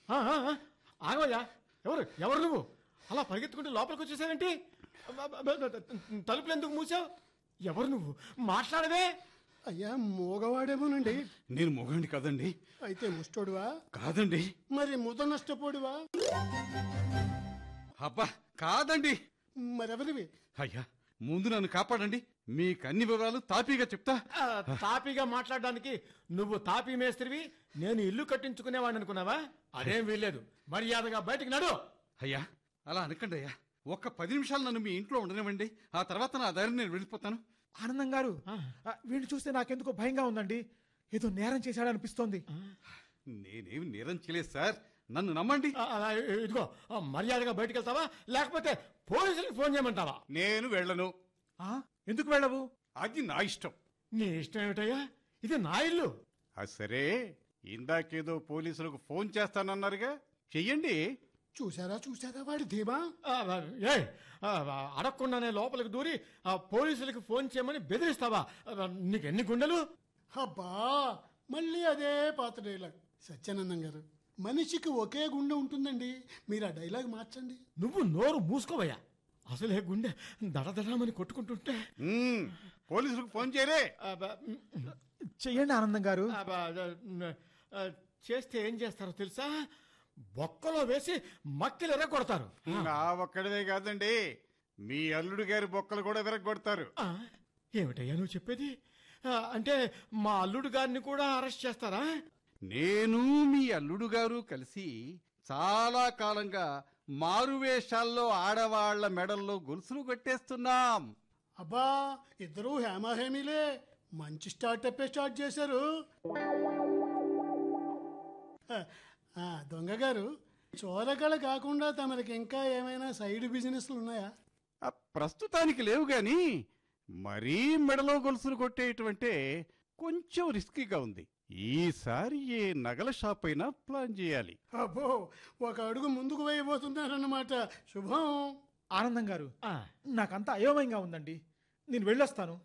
ఆ, ఆ, ఆ, ఆగవయ్యా ఎవరు ఎవరు నువ్వు అలా పరిగెత్తుకుంటూ లోపలికి వచ్చేసావేంటి అబ్బ, అబ్బ, అబ్బ, తలుపులు ఎందుకు మూసావు ఎవరు నువ్వు మాట్లాడవే అయ్యా మూగవాడేమోనండి నేను మొగండి కదండి అయితే ముష్టోడువా కాదండి మరి ముద నష్టపోడువా అబ్బా కాదండి మరెవరివి అయ్యా ముందు నన్ను కాపాడండి మీకు అన్ని వివరాలు తాపీగా చెప్తా ఆ, తాపీగా మాట్లాడడానికి నువ్వు తాపీ మేస్త్రివి నేను ఇల్లు కట్టించుకునేవాడిని అనుకున్నావా అదేం వీల్లేదు మర్యాదగా బయటికి నడు అయ్యా అలా అనకండి అయ్యా ఒక్క పది నిమిషాలు నన్ను మీ ఇంట్లో ఉండనివ్వండి ఆ తర్వాత నా దారిని నేను వెళ్ళిపోతాను ఆనందం గారు ఆ, వీడిని చూస్తే నాకెందుకో భయంగా ఉందండి ఏదో నేరం చేశాడనిపిస్తోంది నేనేమి నేరం చేయలేదు సార్ నన్ను నమ్మండి ఆ, అలా ఇదిగో ఆ, మర్యాదగా బయటికి వెళ్తావా లేకపోతే పోలీసులకు ఫోన్ చేయమంటావా నేను వెళ్ళను ఆ, ఎందుకు వెళ్ళవు అది నా ఇష్టం నీ ఇష్టం ఏమిటయ్యా ఇది నా ఇల్లు అది సరే ఇందాకేదో పోలీసులకు ఫోన్ చేస్తానన్నారుగా చెయ్యండి చూసారా చూసారా వాడి ధీమా ఆ, ఏ ఆ, అడగకుండానే లోపలికి దూరి ఆ పోలీసులకు ఫోన్ చేయమని బెదిరిస్తావా ఆ, నీకు ఎన్ని గుండెలు అబ్బా మళ్ళీ అదే పాత డైలాగ్ సత్యానందం గారు మనిషికి ఒకే గుండె ఉంటుందండి మీరు ఆ డైలాగ్ మార్చండి నువ్వు నోరు మూసుకోవయ్యా అసలే గుండె దడదడమని కొట్టుకుంటుంటే మ్మ్, పోలీసులకు ఫోన్ చేయరే ఆ, బ, చెయ్యండి ఆనందం గారు ఆ, బ, ఆ, చేస్తే ఏం చేస్తారో తెలుసా బొక్కలో వేసి మక్కిలు ఎర్రగొడతారు ఆ ఒక్కడదే కాదండి మీ అల్లుడు గారి బొక్కలు కూడా విరగొడతారు ఆ, ఏమిటయ్యా నువ్వు చెప్పేది ఆ, అంటే మా అల్లుడు గారిని కూడా అరెస్ట్ చేస్తారా నేను మీ అల్లుడు గారు కలిసి చాలా కాలంగా మారువేషాల్లో ఆడవాళ్ల మెడల్లో గొలుసులు కట్టేస్తున్నాం అబ్బా ఇద్దరు హేమాహేమీలే మంచి స్టార్టప్ స్టార్ట్ చేశారు ఆ, ఆ, దొంగ గారు చోరకళ కాకుండా తమరికి ఇంకా ఏమైనా సైడ్ బిజినెస్లు ఉన్నాయా ఆ, ప్రస్తుతానికి లేవు గాని మరీ మెడలో గొలుసులు కొట్టేయటమంటే కొంచెం రిస్కీగా ఉంది ఈసారి ఏ నగల షాప్ అయినా ప్లాన్ చేయాలి అబ్బో ఒక అడుగు ముందుకు వేయబోతున్నారన్నమాట శుభం ఆనందం గారు ఆ, నాకంతా అయోమయంగా ఉందండి నేను వెళ్ళొస్తాను